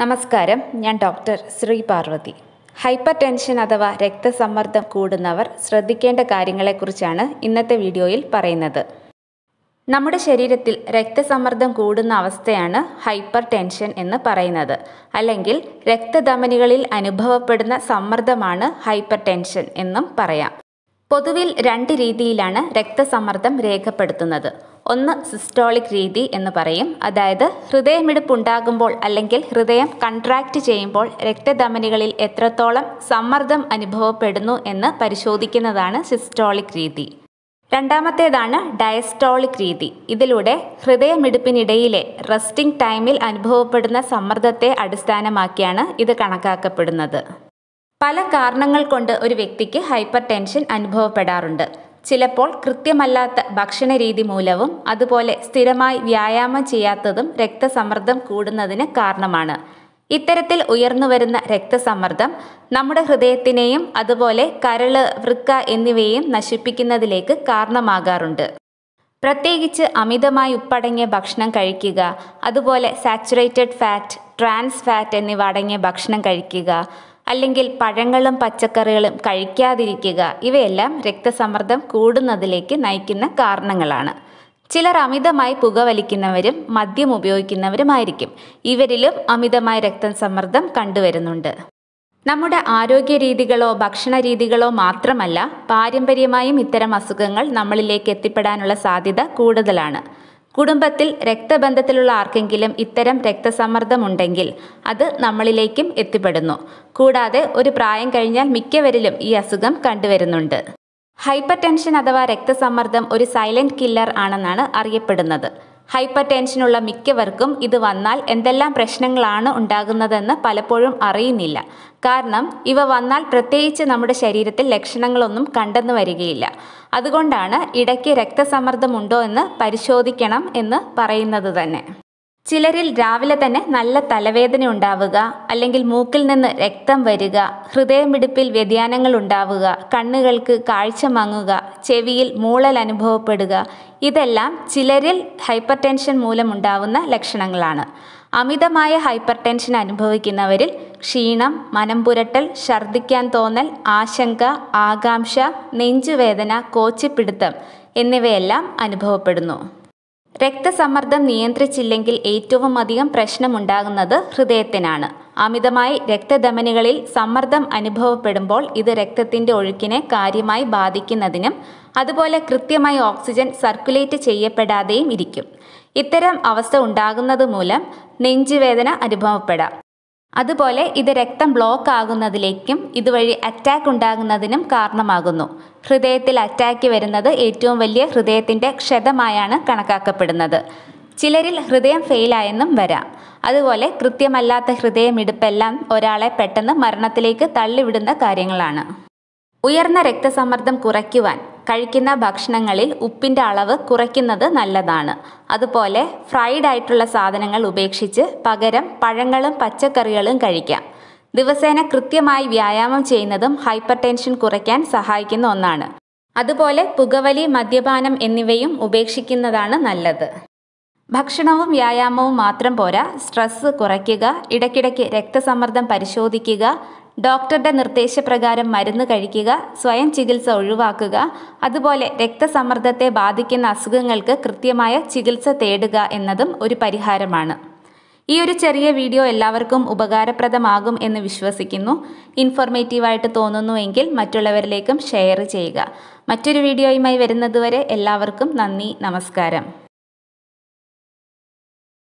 നമസ്കാരം ഞാൻ doctor Sree Parvathi hypertension അഥവാ രക്തസമ്മർദ്ദം കൂടുന്നവർ ശ്രദ്ധിക്കേണ്ട കാര്യങ്ങളെക്കുറിച്ചാണ് ഇന്നത്തെ വീഡിയോയിൽ പറയുന്നത് നമ്മുടെ ശരീരത്തിൽ രക്തസമ്മർദ്ദം കൂടുന്ന അവസ്ഥയാണ് ഹൈപ്പർ ടെൻഷൻ എന്ന് പറയുന്നത് അല്ലെങ്കിൽ രക്തധമനികളിൽ അനുഭവപ്പെടുന്ന സമ്മർദ്ദമാണ് ഹൈപ്പർ ടെൻഷൻ എന്നും പറയാം പൊതുവിൽ രണ്ട് രീതിയിലാണ് രക്തസമ്മർദ്ദം രേഖപ്പെടുത്തുന്നത് ഒന്ന് സിസ്റ്റോളിക് രീതി എന്ന് പറയും അതായത് ഹൃദയമിടിപ്പ് ഉണ്ടാകുമ്പോൾ അല്ലെങ്കിൽ ഹൃദയം കൺട്രാക്റ്റ് ചെയ്യുമ്പോൾ രക്തധമനികളിൽ എത്രത്തോളം സമ്മർദ്ദം അനുഭവപ്പെടുന്നു എന്ന് പരിശോധിക്കുന്നതാണ് സിസ്റ്റോളിക് രീതി രണ്ടാമത്തേതാണ് ഡയസ്റ്റോളിക് രീതി ഇതിലൂടെ ഹൃദയമിടിപ്പിനിടയിലെ റെസ്റ്റിംഗ് ടൈമിൽ അനുഭവപ്പെടുന്ന സമ്മർദ്ദത്തെ അടിസ്ഥാനമാക്കിയാണ് ഇത് കണക്കാക്കപ്പെടുന്നത് പല കാരണങ്ങൾ കൊണ്ട് ഒരു വ്യക്തിക്ക് ഹൈപ്പർ ടെൻഷൻ അനുഭവപ്പെടാറുണ്ട് ചിലപ്പോൾ കൃത്യമല്ലാത്ത ഭക്ഷണ രീതി മൂലവും അതുപോലെ സ്ഥിരമായി വ്യായാമം ചെയ്യാത്തതും രക്തസമ്മർദ്ദം കൂടുന്നതിന് കാരണമാണ് ഇത്തരത്തിൽ ഉയർന്നു വരുന്ന രക്തസമ്മർദ്ദം നമ്മുടെ ഹൃദയത്തിനെയും അതുപോലെ കരള് വൃക്ക എന്നിവയെയും നശിപ്പിക്കുന്നതിലേക്ക് കാരണമാകാറുണ്ട് പ്രത്യേകിച്ച് അമിതമായി ഉപ്പടങ്ങിയ ഭക്ഷണം കഴിക്കുക അതുപോലെ സാച്ചുറേറ്റഡ് ഫാറ്റ് ട്രാൻസ് ഫാറ്റ് എന്നിവ അടങ്ങിയ ഭക്ഷണം കഴിക്കുക അല്ലെങ്കിൽ പഴങ്ങളും പച്ചക്കറികളും കഴിക്കാതിരിക്കുക ഇവയെല്ലാം രക്തസമ്മർദ്ദം കൂടുന്നതിലേക്ക് നയിക്കുന്ന കാരണങ്ങളാണ് ചിലർ അമിതമായി പുകവലിക്കുന്നവരും മദ്യം ഉപയോഗിക്കുന്നവരുമായിരിക്കും ഇവരിലും അമിതമായ രക്തസമ്മർദ്ദം കണ്ടുവരുന്നുണ്ട് നമ്മുടെ ആരോഗ്യ രീതികളോ ഭക്ഷണ രീതികളോ മാത്രമല്ല പാരമ്പര്യമായും ഇത്തരം അസുഖങ്ങൾ നമ്മളിലേക്ക് എത്തിപ്പെടാനുള്ള സാധ്യത കൂടുതലാണ് കുടുംബത്തിൽ രക്തബന്ധത്തിലുള്ള ആർക്കെങ്കിലും ഇത്തരം രക്തസമ്മർദ്ദമുണ്ടെങ്കിൽ അത് നമ്മളിലേക്കും എത്തിപ്പെടുന്നു കൂടാതെ ഒരു പ്രായം കഴിഞ്ഞാൽ മിക്കവരിലും ഈ അസുഖം കണ്ടുവരുന്നുണ്ട് ഹൈപ്പർ ടെൻഷൻ അഥവാ രക്തസമ്മർദ്ദം ഒരു സൈലന്റ് കില്ലർ ആണെന്നാണ് അറിയപ്പെടുന്നത് ഹൈപ്പർ ടെൻഷനുള്ള മിക്കവർക്കും ഇത് വന്നാൽ എന്തെല്ലാം പ്രശ്നങ്ങളാണ് ഉണ്ടാകുന്നതെന്ന് പലപ്പോഴും അറിയുന്നില്ല കാരണം ഇവ വന്നാൽ പ്രത്യേകിച്ച് നമ്മുടെ ശരീരത്തിൽ ലക്ഷണങ്ങളൊന്നും കണ്ടെന്നു വരികയില്ല അതുകൊണ്ടാണ് ഇടയ്ക്ക് രക്തസമ്മർദ്ദമുണ്ടോ എന്ന് പരിശോധിക്കണം എന്ന് പറയുന്നത് തന്നെ ചിലരിൽ രാവിലെ തന്നെ നല്ല തലവേദന ഉണ്ടാവുക അല്ലെങ്കിൽ മൂക്കിൽ നിന്ന് രക്തം വരിക ഹൃദയമിടിപ്പിൽ വ്യതിയാനങ്ങൾ ഉണ്ടാവുക കണ്ണുകൾക്ക് കാഴ്ച മങ്ങുക ചെവിയിൽ മൂളൽ അനുഭവപ്പെടുക ഇതെല്ലാം ചിലരിൽ ഹൈപ്പർ ടെൻഷൻ മൂലമുണ്ടാവുന്ന ലക്ഷണങ്ങളാണ് അമിതമായ ഹൈപ്പർ ടെൻഷൻ അനുഭവിക്കുന്നവരിൽ ക്ഷീണം മനംപുരട്ടൽ ഛർദ്ദിക്കാൻ തോന്നൽ ആശങ്ക ആകാംക്ഷ നെഞ്ചുവേദന കോച്ചിപ്പിടുത്തം എന്നിവയെല്ലാം അനുഭവപ്പെടുന്നു രക്തസമ്മർദ്ദം നിയന്ത്രിച്ചില്ലെങ്കിൽ ഏറ്റവും അധികം പ്രശ്നമുണ്ടാകുന്നത് ഹൃദയത്തിനാണ് അമിതമായി രക്തധമനികളിൽ സമ്മർദ്ദം അനുഭവപ്പെടുമ്പോൾ ഇത് രക്തത്തിൻ്റെ ഒഴുക്കിനെ കാര്യമായി ബാധിക്കുന്നതിനും അതുപോലെ കൃത്യമായി ഓക്സിജൻ സർക്കുലേറ്റ് ചെയ്യപ്പെടാതെയും ഇരിക്കും ഇത്തരം അവസ്ഥ ഉണ്ടാകുന്നത് മൂലം നെഞ്ചുവേദന അനുഭവപ്പെടാം അതുപോലെ ഇത് രക്തം ബ്ലോക്ക് ആകുന്നതിലേക്കും ഇതുവഴി അറ്റാക്ക് ഉണ്ടാകുന്നതിനും കാരണമാകുന്നു ഹൃദയത്തിൽ അറ്റാക്ക് വരുന്നത് ഏറ്റവും വലിയ ഹൃദയത്തിൻ്റെ ക്ഷതമായാണ് കണക്കാക്കപ്പെടുന്നത് ചിലരിൽ ഹൃദയം ഫെയിലായെന്നും വരാം അതുപോലെ കൃത്യമല്ലാത്ത ഹൃദയമിടിപ്പെല്ലാം ഒരാളെ പെട്ടെന്ന് മരണത്തിലേക്ക് തള്ളിവിടുന്ന കാര്യങ്ങളാണ് ഉയർന്ന രക്തസമ്മർദ്ദം കുറയ്ക്കുവാൻ കഴിക്കുന്ന ഭക്ഷണങ്ങളിൽ ഉപ്പിൻ്റെ അളവ് കുറയ്ക്കുന്നത് നല്ലതാണ് അതുപോലെ ഫ്രൈഡ് ആയിട്ടുള്ള സാധനങ്ങൾ ഉപേക്ഷിച്ച് പകരം പഴങ്ങളും പച്ചക്കറികളും കഴിക്കാം ദിവസേന കൃത്യമായി വ്യായാമം ചെയ്യുന്നതും ഹൈപ്പർ ടെൻഷൻ കുറയ്ക്കാൻ സഹായിക്കുന്ന ഒന്നാണ് അതുപോലെ പുകവലി മദ്യപാനം എന്നിവയും ഉപേക്ഷിക്കുന്നതാണ് നല്ലത് ഭക്ഷണവും വ്യായാമവും മാത്രം പോരാ സ്ട്രെസ് കുറയ്ക്കുക ഇടയ്ക്കിടയ്ക്ക് രക്തസമ്മർദ്ദം പരിശോധിക്കുക ഡോക്ടറുടെ നിർദ്ദേശപ്രകാരം മരുന്ന് കഴിക്കുക സ്വയം ചികിത്സ ഒഴിവാക്കുക അതുപോലെ രക്തസമ്മർദ്ദത്തെ ബാധിക്കുന്ന അസുഖങ്ങൾക്ക് കൃത്യമായ ചികിത്സ തേടുക എന്നതും ഒരു പരിഹാരമാണ് ഈ ഒരു ചെറിയ വീഡിയോ എല്ലാവർക്കും ഉപകാരപ്രദമാകും എന്ന് വിശ്വസിക്കുന്നു ഇൻഫോർമേറ്റീവായിട്ട് തോന്നുന്നുവെങ്കിൽ മറ്റുള്ളവരിലേക്കും ഷെയർ ചെയ്യുക മറ്റൊരു വീഡിയോയുമായി വരുന്നതുവരെ എല്ലാവർക്കും നന്ദി നമസ്കാരം